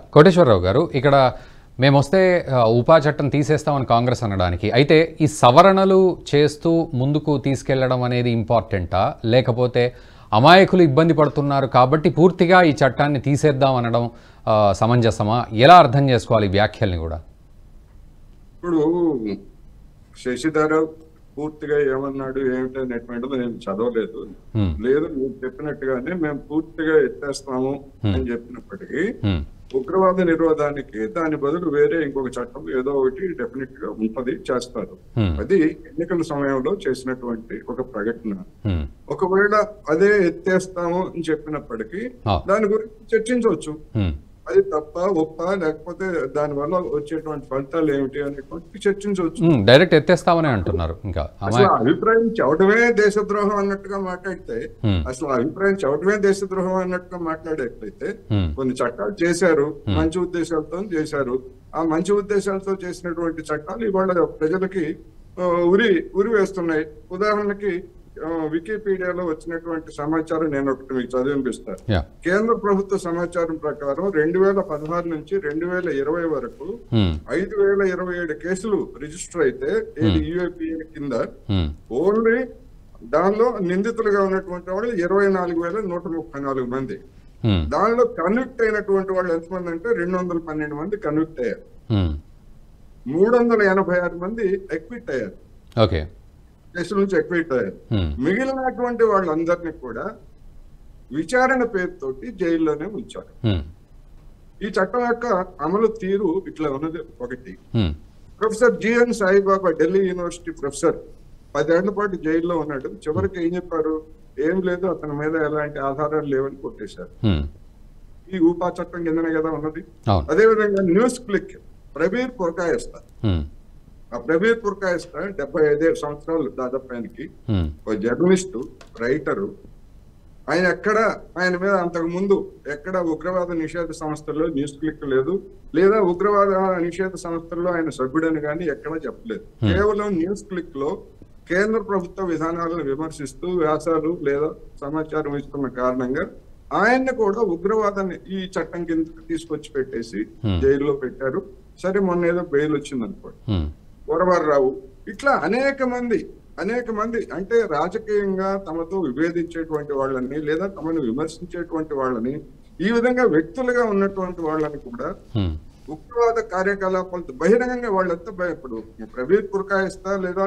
కోటేశ్వరరావు గారు ఇక్కడ మేము వస్తే ఆ, ఉపా చట్టం తీసేస్తామని కాంగ్రెస్ అనడానికి అయితే ఈ సవరణలు చేస్తూ ముందుకు తీసుకెళ్లడం అనేది ఇంపార్టెంటా లేకపోతే అమాయకులు ఇబ్బంది పడుతున్నారు కాబట్టి పూర్తిగా ఈ చట్టాన్ని తీసేద్దాం అనడం ఆ, సమంజసమా ఎలా అర్థం చేసుకోవాలి ఈ వ్యాఖ్యల్ని కూడా ఇప్పుడు శశిధర పూర్తిగా ఏమన్నాడు ఏమిటి అనేటువంటిది నేను చదవలేదు హ్మ్. లేదు మీరు చెప్పినట్టుగానే మేము పూర్తిగా ఎత్తేస్తాము అని చెప్పినప్పటికీ హ్మ్. ఉగ్రవాద నిరోధానికి దాని బదులు వేరే ఇంకొక చట్టం ఏదో ఒకటి డెఫినెట్ గా ఉంటది చేస్తారు హ్మ్. అది ఎన్నికల సమయంలో చేసినటువంటి ఒక ప్రకటన హ్మ్. ఒకవేళ అదే ఎత్తేస్తాము అని చెప్పినప్పటికీ ఆ. దాని గురించి చర్చించవచ్చు హ్మ్. అది తప్ప ఒప్ప లేకపోతే దాని వల్ల వచ్చేటువంటి ఫలితాలు ఏమిటి అనేటువంటి చర్చించవచ్చు హ్మ్. డైరెక్ట్ ఎత్తేస్తామని అంటున్నారు ఇంకా అసలు అమాయ అభిప్రాయం చెప్పడమే దేశద్రోహం అన్నట్టుగా మాట్లాడితే హ్మ్. అసలు అభిప్రాయం చెప్పడమే దేశద్రోహం అన్నట్టుగా మాట్లాడేట్లయితే హ్మ్. కొన్ని చట్టాలు చేశారు మంచి ఉద్దేశాలతో చేశారు ఆ మంచి ఉద్దేశాలతో చేసినటువంటి చట్టాలు ఇవాళ ప్రజలకి ఆ, ఉరి ఉరి వేస్తున్నాయి ఉదాహరణకి ఆ, వికీపీడియాలో వచ్చినటువంటి సమాచారం నేను ఒకటి మీకు చదివిపిస్తాను యా కేంద్ర ప్రభుత్వ సమాచారం ప్రకారం రెండు వేల పదహారు నుంచి రెండు వేల ఇరవై వరకు హ్మ్. ఐదు వేల ఇరవై ఏడు కేసులు రిజిస్టర్ అయితే ఏది యూఏపీఏ కింద హ్మ్. ఓన్లీ దానిలో నిందితులుగా ఉన్నటువంటి వాళ్ళు ఇరవై నాలుగు వేల నూట ముప్పై నాలుగు మంది హ్మ్. దానిలో కన్విక్ట్ అయినటువంటి వాళ్ళు ఎంతమంది అంటే రెండు వందల పన్నెండు మంది కన్విక్ట్ అయ్యారు హ్మ్. మూడు వందల ఎనభై ఆరు మంది ఎక్విట్ అయ్యారు ఓకే కేసుల నుంచి ఎక్విట్ అయ్యారు హ్మ్. మిగిలినటువంటి వాళ్ళందరినీ కూడా విచారణ పేరుతోటి జైల్లోనే ఉంచారు హ్మ్. ఈ చట్టం యొక్క అమలు తీరు ఇట్లా ఉన్నది ఒకటి హ్మ్. Professor GN Saibaba Delhi university professor పదేళ్ల పాటు జైల్లో ఉన్నాడు చివరికి ఏం చెప్పారు ఏం లేదు అతని మీద ఎలాంటి ఆధారాలు లేవని కొట్టేశారు హ్మ్. ఈ ఊపా చట్టం కిందనే కదా ఉన్నది అవును అదేవిధంగా న్యూస్ క్లిక్ ప్రబీర్ పురకాయస్త హ్మ్. ఆ ప్రబీర్ పురకాయస్త డెబ్బై ఐదేడు సంవత్సరాలు దాదాపు ఆయనకి హ్మ్. ఒక జర్నలిస్టు రైటరు ఆయన ఎక్కడ ఆయన మీద అంతకు ముందు ఎక్కడ ఉగ్రవాద నిషేధ సంస్థల్లో న్యూస్ క్లిక్ లేదు లేదా ఉగ్రవాద నిషేధ సంస్థల్లో ఆయన సభ్యుడని కానీ ఎక్కడా చెప్పలేదు కేవలం న్యూస్ క్లిక్ లో కేంద్ర ప్రభుత్వ విధానాలను విమర్శిస్తూ వ్యాసాలు లేదా సమాచారం ఇస్తున్న కారణంగా ఆయన్ని కూడా ఉగ్రవాదాన్ని ఈ చట్టం కింద తీసుకొచ్చి పెట్టేసి జైల్లో పెట్టారు సరే మొన్న ఏదో బెయిల్ వచ్చింది అనుకోండి హ్మ్. రావు ఇట్లా అనేక మంది అనేక మంది అంటే రాజకీయంగా తమతో విభేదించేటువంటి వాళ్ళని లేదా తమను విమర్శించేటువంటి వాళ్ళని ఈ విధంగా వ్యక్తులుగా ఉన్నటువంటి వాళ్ళని కూడా హ్మ్. ఉగ్రవాద కార్యకలాపాలతో బహిరంగంగా వాళ్ళంతా భయ- ఇప్పుడు ప్రవీణ్ పురకాయిస్తా లేదా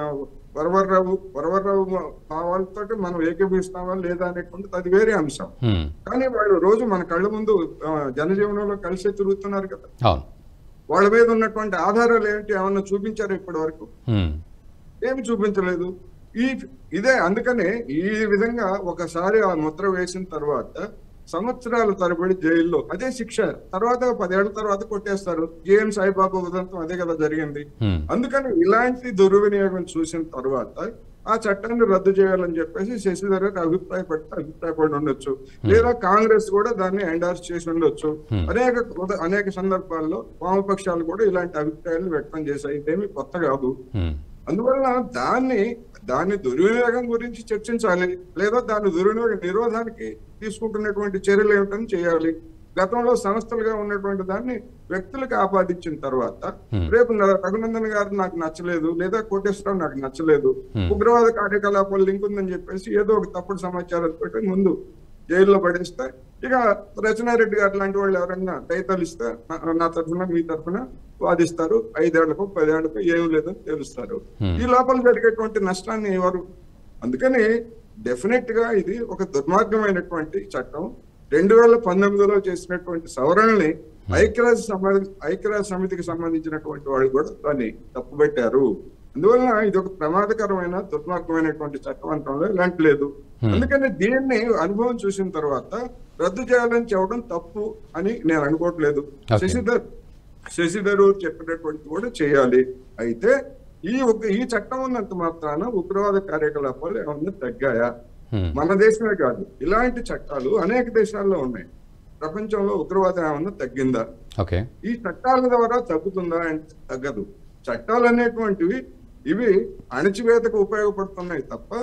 వరవర్రావు వరవర్రావు భావాలతో మనం ఏకీభవిస్తామా లేదా అనేటువంటిది అది వేరే అంశం హ్మ్. కానీ వాళ్ళు రోజు మన కళ్ళ ముందు ఆ, జనజీవనంలో కలిసే తిరుగుతున్నారు కదా అవును వాళ్ళ మీద ఉన్నటువంటి ఆధారాలు ఏంటి ఏమన్నా చూపించారు ఇప్పటి వరకు హ్మ్. ఏమి చూపించలేదు ఈ ఇదే అందుకనే ఈ విధంగా ఒకసారి ఆ ముద్ర వేసిన తర్వాత సంవత్సరాల తరబడి జైల్లో అదే శిక్ష తర్వాత పదేళ్ల తర్వాత కొట్టేస్తారు జేఎన్ సాయిబాబా ఉదంతం అదే కదా జరిగింది హ్మ్. అందుకని ఇలాంటి దుర్వినియోగం చూసిన తర్వాత ఆ చట్టాన్ని రద్దు చేయాలని చెప్పేసి శశిధర్ గారు అభిప్రాయపడితే అభిప్రాయపడి ఉండొచ్చు లేదా కాంగ్రెస్ కూడా దాన్ని ఎండార్స్ చేసి ఉండొచ్చు అనేక ఉద- అనేక సందర్భాల్లో వామపక్షాలు కూడా ఇలాంటి అభిప్రాయాలు వ్యక్తం చేశాయి ఇదేమి కొత్త కాదు హ్మ్. అందువల్ల దాన్ని దాని దుర్వినియోగం గురించి చర్చించాలి లేదా దాని దుర్వినియోగ నిరోధానికి తీసుకుంటున్నటువంటి చర్యలు ఏమిటని చేయాలి గతంలో సంస్థలుగా ఉన్నటువంటి దాన్ని వ్యక్తులకు ఆపాదించిన తర్వాత రేపు న- రఘునందన్ గారు నాకు నచ్చలేదు లేదా కోటేశ్వరరావు నాకు నచ్చలేదు ఉగ్రవాద కార్యకలాపాలు లింక్ ఉందని చెప్పేసి ఏదో ఒక తప్పుడు సమాచారం పెట్టి ముందు జైల్లో పడేస్తే ఇక రచనారెడ్డి గారు లాంటి వాళ్ళు ఎవరైనా దయతలు ఇస్తే నా- నా తరఫున మీ తరఫున వాదిస్తారు ఐదేళ్లకు పదేళ్లకు ఏం లేదని తెలుస్తారు ఈ లోపల జరిగేటువంటి నష్టాన్ని ఎవరు అందుకని డెఫినెట్ గా ఇది ఒక దుర్మార్గమైనటువంటి చట్టం రెండు వేల పంతొమ్మిదిలో చేసినటువంటి సవరణల్ని ఐక్యరాజ్య సమితి ఐక్యరాజ్య సమితికి సంబంధించినటువంటి వాళ్ళు కూడా దాన్ని తప్పుపెట్టారు అందువల్ల ఇది ఒక ప్రమాదకరమైన దుర్మార్గమైనటువంటి చట్టం అనడంలో ఇలాంటి లేదు అందుకని దీన్ని అనుభవం చూసిన తర్వాత రద్దు చేయాలని చెప్పడం తప్పు అని నేను అనుకోవట్లేదు Okay. శశిధర్ శశిధర్ చెప్పినటువంటి కూడా చేయాలి అయితే ఈ ఒక ఈ చట్టం ఉన్నంత మాత్రాన ఉగ్రవాద కార్యకలాపాలు ఏమన్నా తగ్గాయా హ్మ్. మన దేశమే కాదు ఇలాంటి చట్టాలు అనేక దేశాల్లో ఉన్నాయి ప్రపంచంలో ఉగ్రవాదం ఏమన్నా తగ్గిందా ఓకే ఈ చట్టాల ద్వారా తగ్గుతుందా అంటే తగ్గదు చట్టాలు అనేటువంటివి ఇవి అణచివేతకు ఉపయోగపడుతున్నాయి తప్ప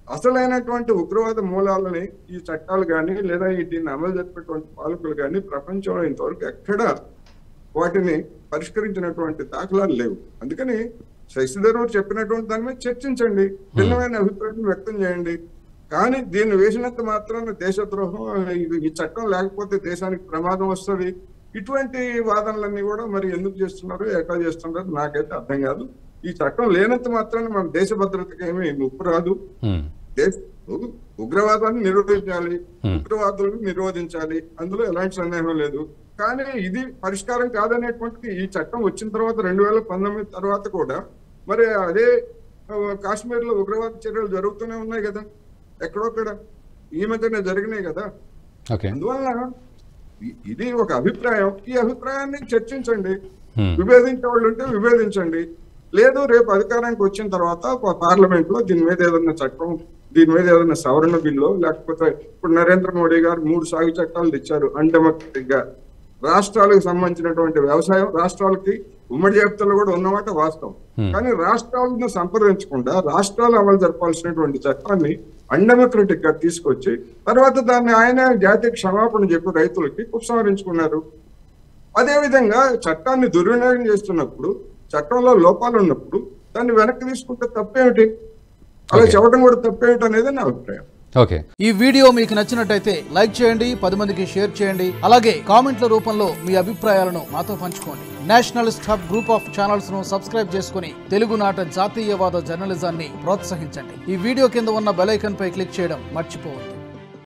అసలైనటువంటి ఉగ్రవాద మూలాలని ఈ చట్టాలు కానీ లేదా ఈ దీన్ని అమలు జరిపేటువంటి పాలకులు కానీ ప్రపంచంలో ఇంతవరకు ఎక్కడా వాటిని పరిష్కరించినటువంటి దాఖలాలు లేవు అందుకని శశిధర్ చెప్పినటువంటి దాని మీద చర్చించండి భిన్నమైన అభిప్రాయం వ్యక్తం చేయండి కానీ దీన్ని వేసినంత మాత్రాన దేశద్రోహం ఇది- ఈ చట్టం లేకపోతే దేశానికి ప్రమాదం వస్తుంది ఇటువంటి వాదనలన్నీ కూడా మరి ఎందుకు చేస్తున్నారు ఎట్లా చేస్తున్నారు నాకైతే అర్థం కాదు ఈ చట్టం లేనంత మాత్రాన మన దేశ భద్రతకి ఏమీ ముప్పు రాదు ఉమ్, దేశ ఉ- ఉగ్రవాదాన్ని నిరోధించాలి Hmm. ఉగ్రవాదులను నిరోధించాలి అందులో ఎలాంటి సందేహం లేదు కానీ ఇది పరిష్కారం కాదనేటువంటిది ఈ చట్టం వచ్చిన తర్వాత రెండు వేల పంతొమ్మిది తర్వాత కూడా మరి అదే ఆ, కాశ్మీర్ లో ఉగ్రవాద చర్యలు జరుగుతూనే ఉన్నాయి కదా ఎక్కడొక్కడ ఈ మధ్యనే జరిగినాయి కదా ఓకే అందువల్ల ఇ- ఇది ఒక అభిప్రాయం ఈ అభిప్రాయాన్ని చర్చించండి ఉమ్, విభేదించే వాళ్ళు ఉంటే విభేదించండి లేదు రేపు అధికారానికి వచ్చిన తర్వాత ప- పార్లమెంట్ లో దీని మీద ఏదైనా చట్టం దీని మీద ఏదైనా సవరణ బిల్లు లేకపోతే ఇప్పుడు నరేంద్ర మోడీ గారు మూడు సాగు చట్టాలు తెచ్చారు అన్డెమోక్రటిక్ గా రాష్ట్రాలకు సంబంధించినటువంటి వ్యవసాయం రాష్ట్రాలకి ఉమ్మడి జాబితాలో కూడా ఉన్నమాట వాస్తవం Hmm. కానీ రాష్ట్రాలను సంప్రదించకుండా రాష్ట్రాలు అమలు జరపాల్సినటువంటి చట్టాన్ని అన్డెమోక్రటిక్ గా తీసుకొచ్చి తర్వాత దాన్ని ఆయన జాతీయ క్షమాపణ చెప్పి రైతులకి ఉపసంహరించుకున్నారు అదే విధంగా చట్టాన్ని దుర్వినియోగం చేస్తున్నప్పుడు చట్టంలో లోపాలు ఉన్నప్పుడు దాన్ని వెనక్కి తీసుకుంటే తప్పేమిటి అలా Okay. చెప్పడం కూడా తప్పేమిటి అనేది నా అభిప్రాయం ఓకే ఈ వీడియో మీకు నచ్చినట్టయితే లైక్ చేయండి పది మందికి షేర్ చేయండి అలాగే కామెంట్ల రూపంలో మీ అభిప్రాయాలను మాతో పంచుకోండి nationalist hub group of channels ను సబ్స్క్రైబ్ చేసుకుని తెలుగునాట జాతీయవాద జర్నలిజాన్ని ప్రోత్సహించండి ఈ వీడియో కింద ఉన్న బెల్ ఐకాన్ పై క్లిక్ చేయడం మర్చిపోవద్దు